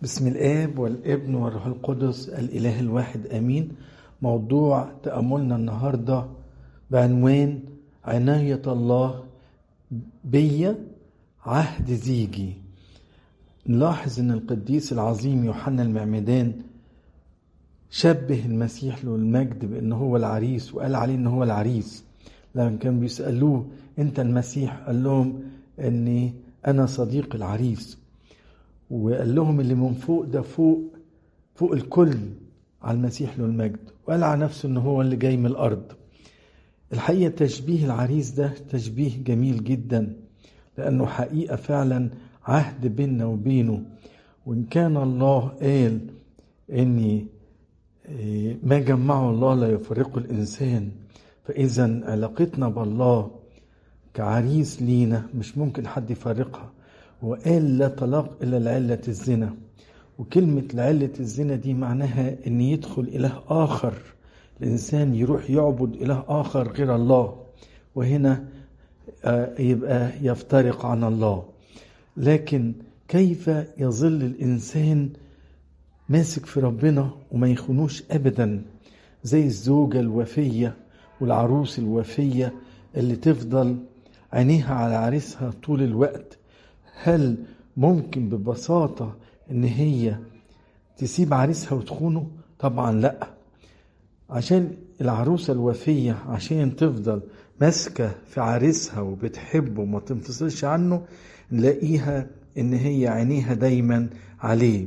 بسم الآب والابن والروح القدس الإله الواحد آمين موضوع تأملنا النهاردة بعنوان عناية الله بيا عهد زيجي نلاحظ ان القديس العظيم يوحنا المعمدان شبه المسيح له المجد بان هو العريس وقال عليه ان هو العريس لما كانوا بيسألوه انت المسيح قال لهم اني انا صديق العريس وقال لهم اللي من فوق ده فوق فوق الكل على المسيح له المجد وقال على نفسه ان هو اللي جاي من الارض الحقيقه تشبيه العريس ده تشبيه جميل جدا لانه حقيقه فعلا عهد بيننا وبينه وان كان الله قال اني ما جمعه الله لا يفرقه الانسان فاذا علاقتنا بالله كعريس لينا مش ممكن حد يفرقها وقال لا طلاق إلا لعلة الزنا وكلمة لعلة الزنا دي معناها أن يدخل إله آخر الإنسان يروح يعبد إله آخر غير الله وهنا يبقى يفترق عن الله لكن كيف يظل الإنسان ماسك في ربنا وما يخونوش أبدا زي الزوجة الوفية والعروس الوفية اللي تفضل عينيها على عريسها طول الوقت هل ممكن ببساطة إن هي تسيب عريسها وتخونه؟ طبعا لأ عشان العروسة الوفية عشان تفضل ماسكة في عريسها وبتحبه وما تنفصلش عنه نلاقيها إن هي عينيها دايما عليه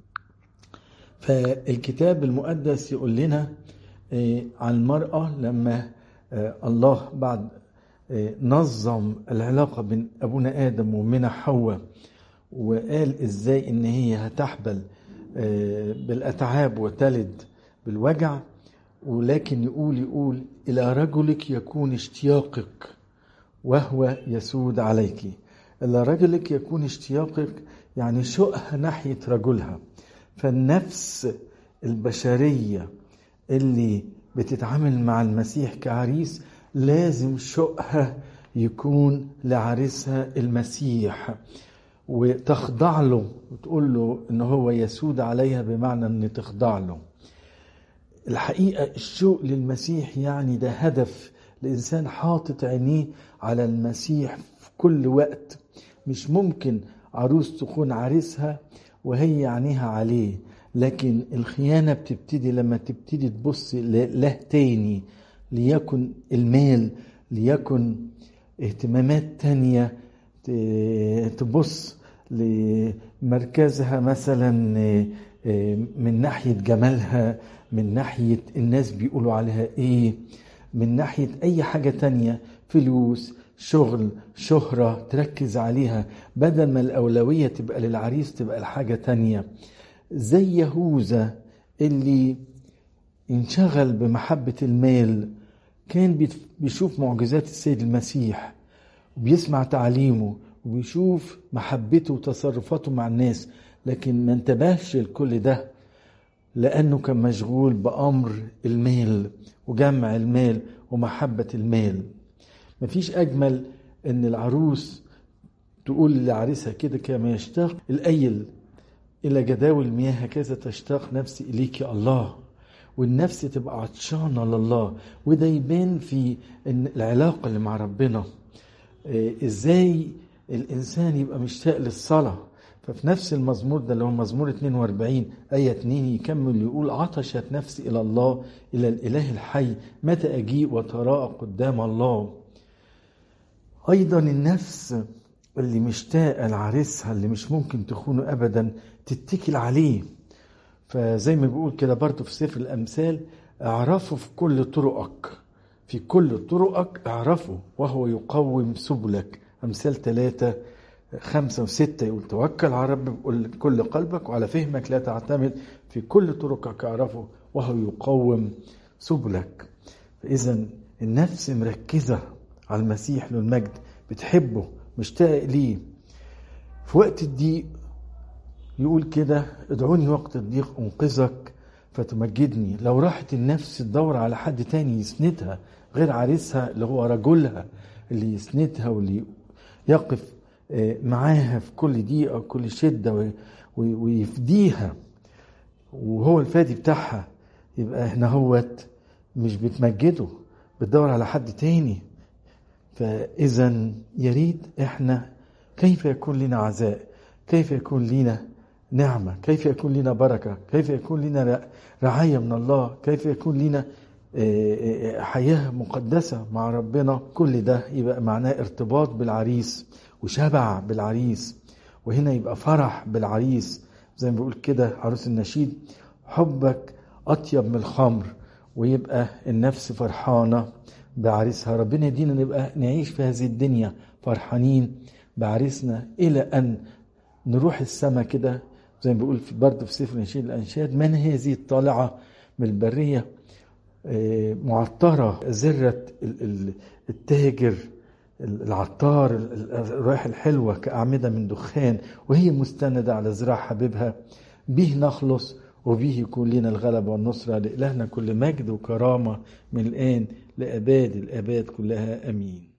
فالكتاب المقدس يقول لنا عن المرأة لما الله بعد نظم العلاقة بين أبونا آدم ومنى حواء وقال إزاي إن هي هتحبل بالأتعاب وتلد بالوجع ولكن يقول يقول إلى رجلك يكون اشتياقك وهو يسود عليك إلى رجلك يكون اشتياقك يعني شوقها ناحية رجلها فالنفس البشرية اللي بتتعامل مع المسيح كعريس لازم شوقها يكون لعريسها المسيح وتخضع له وتقول له ان هو يسود عليها بمعنى ان تخضع له الحقيقة الشوق للمسيح يعني ده هدف الإنسان حاطط عينيه على المسيح في كل وقت مش ممكن عروس تكون عريسها وهي عينيها عليه لكن الخيانة بتبتدي لما تبتدي تبص له تاني ليكن المال ليكن اهتمامات تانية تبص لمركزها مثلا من ناحية جمالها من ناحية الناس بيقولوا عليها ايه من ناحية اي حاجة تانية فلوس شغل شهرة تركز عليها بدل ما الأولوية تبقى للعريس تبقى لحاجة تانية زي يهوذا اللي انشغل بمحبة المال كان بيشوف معجزات السيد المسيح وبيسمع تعليمه وبيشوف محبته وتصرفاته مع الناس لكن ما انتبهش لكل ده لأنه كان مشغول بأمر المال وجمع المال ومحبة المال مفيش أجمل إن العروس تقول لعريسها كده كما يشتاق الأيل إلى جداول المياه هكذا تشتاق نفسي إليك يا الله والنفس تبقى عطشانة لله وده يبان في إن العلاقة اللي مع ربنا إزاي الإنسان يبقى مشتاق للصلاة ففي نفس المزمور ده اللي هو مزمور 42 آية 2 يكمل يقول عطشت نفسي إلى الله إلى الإله الحي متى أجيء وتراءى قدام الله أيضا النفس اللي مشتاقة لعريسها اللي مش ممكن تخونه أبدا تتكل عليه فزي ما بيقول كده برضه في سفر الأمثال اعرفه في كل طرقك في كل طرقك اعرفه وهو يقوم سبلك أمثال ثلاثة خمسة وستة يقول توكل على رب بكل قلبك وعلى فهمك لا تعتمد في كل طرقك اعرفه وهو يقوم سبلك فإذا النفس مركزة على المسيح له المجد بتحبه مشتاق ليه في وقت الضيق يقول كده ادعوني وقت الضيق انقذك فتمجدني لو راحت النفس تدور على حد تاني يسندها غير عريسها اللي هو رجلها اللي يسندها واللي يقف معاها في كل ضيقة وكل شدة ويفديها وهو الفادي بتاعها يبقى احنا هوت مش بتمجده بتدور على حد تاني فاذا يريد احنا كيف يكون لنا عزاء كيف يكون لنا نعمة كيف يكون لنا بركة كيف يكون لنا رعاية من الله كيف يكون لنا حياة مقدسة مع ربنا كل ده يبقى معناه ارتباط بالعريس وشبع بالعريس وهنا يبقى فرح بالعريس زي ما بيقول كده عروس النشيد حبك أطيب من الخمر ويبقى النفس فرحانة بعريسها ربنا يدينا نبقى نعيش في هذه الدنيا فرحانين بعريسنا إلى أن نروح السماء كده زي ما بيقول في برضه في سفر نشيد الأنشاد من هذه الطالعة من البرية معطرة زرة التاجر العطار الرائحة الحلوة كأعمدة من دخان وهي مستندة على ذراع حبيبها به نخلص وبه يكون لنا الغلبة والنصرة لإلهنا كل مجد وكرامة من الآن لأباد الآباد كلها أمين